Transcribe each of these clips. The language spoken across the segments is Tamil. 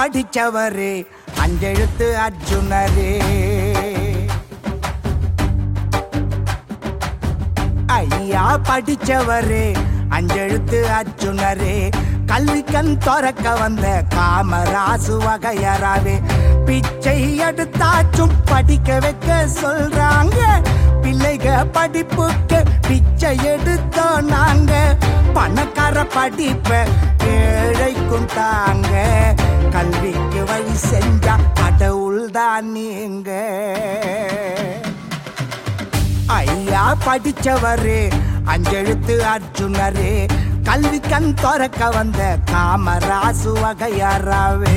படிச்சவரு அஞ்செழுத்து அர்ஜுனரே ஐயா படிச்சவரு அஞ்செழுத்து அர்ஜுனரே கல்வி கண் திறக்க வந்த காமராசு வகையறாவே பிச்சை எடுத்தாச்சும் படிக்க வைக்க சொல்றாங்க பிள்ளைக படிப்புக்கு பிச்சை எடுத்தோம் நாங்க பணக்கார படிப்ப ஏழைக்கும் தாங்க கல்விக்கு வழி செஞ்சா கடவுள் தான் நீங்க ஐயா படிச்சவரு அஞ்செழுத்து அர்ஜுனரே கல்வி கண் திறக்க வந்த காமராசு வகையறாவே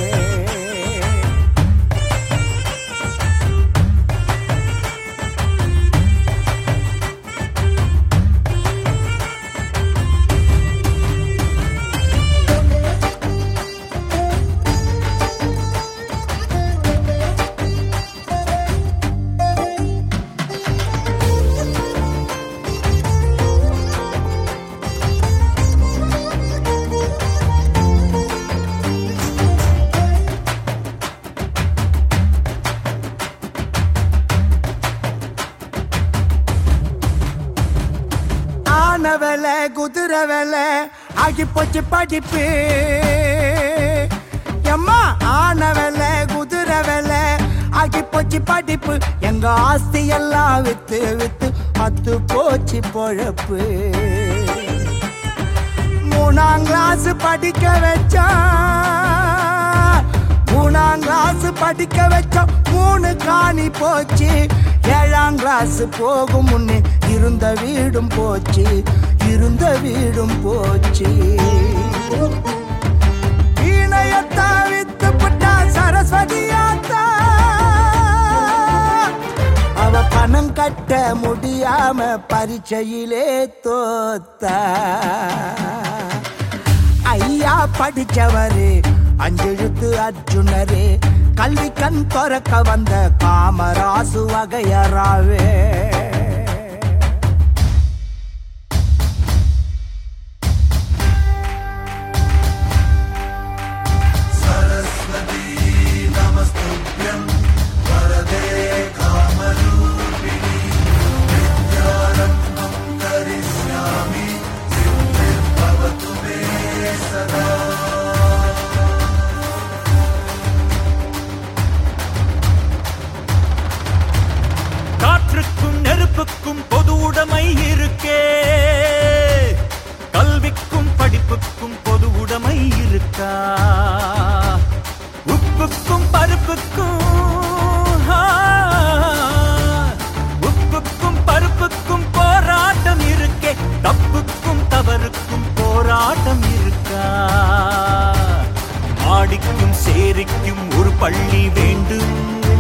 ஆன வேலை குதிரை வேலை ஆகி போச்சு படிப்பு எம்மா ஆன வேலை குதிரை வேலை ஆகி போச்சு படிப்பு எங்க ஆஸ்தி எல்லாம் வித்து வித்து அத்து போச்சு பொழப்பு மூணாம் கிளாஸ் படிக்க வச்சா மூணாம் கிளாஸ் படிக்க வச்சா மூணு காணி போச்சு ஏழாம் கிளாஸ் போகும் முன்னே இருந்த வீடும் போச்சு இருந்த வீடும் போச்சு வீணையத்தா வித்து புட்டா சரஸ்வதியாத்தா அவ பணம் கட்ட முடியாம பரீட்சையிலே தோத்தா ஐயா படிச்சவரு அஞ்செழுத்து அர்ஜுனரே கல்வி கண் திறக்க வந்த காமராசு வகையறாவே காற்றுக்கும் நெருப்புக்கும் பொது உடைமை இருக்கே கல்விக்கும் படிப்புக்கும் பொது உடைமை இருக்கா உப்புக்கும் பருப்புக்கும் ஆ, உப்புக்கும் பருப்புக்கும் போராட்டம் இருக்கே தப்புக்கும் தவறுக்கும் போராட்டம் இருக்கா ஆடிக்கும் சேரிக்கும் ஒரு பள்ளி வேண்டும்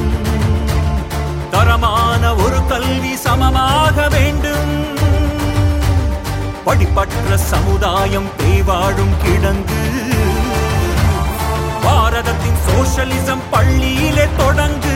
தரமான ஒரு கல்வி சமமாக வேண்டும் படிப்பற்ற சமுதாயம் தேவாழும் கிடங்கு பாரதத்தின் சோஷலிசம் பள்ளியிலே தொடங்கு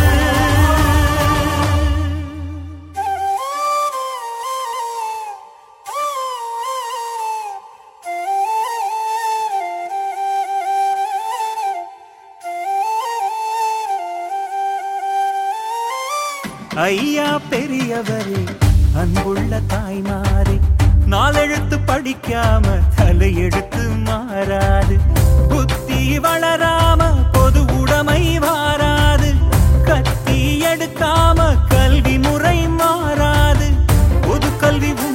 ஐயா பெரியவரே அன்புள்ள தாய்மாரே நாலெழுத்து படிக்காம தலையெழுத்து மாறாது புத்தி வளராம பொது உடைமை மாறாது கத்தி எடுக்காம கல்வி முறை மாறாது பொது கல்வி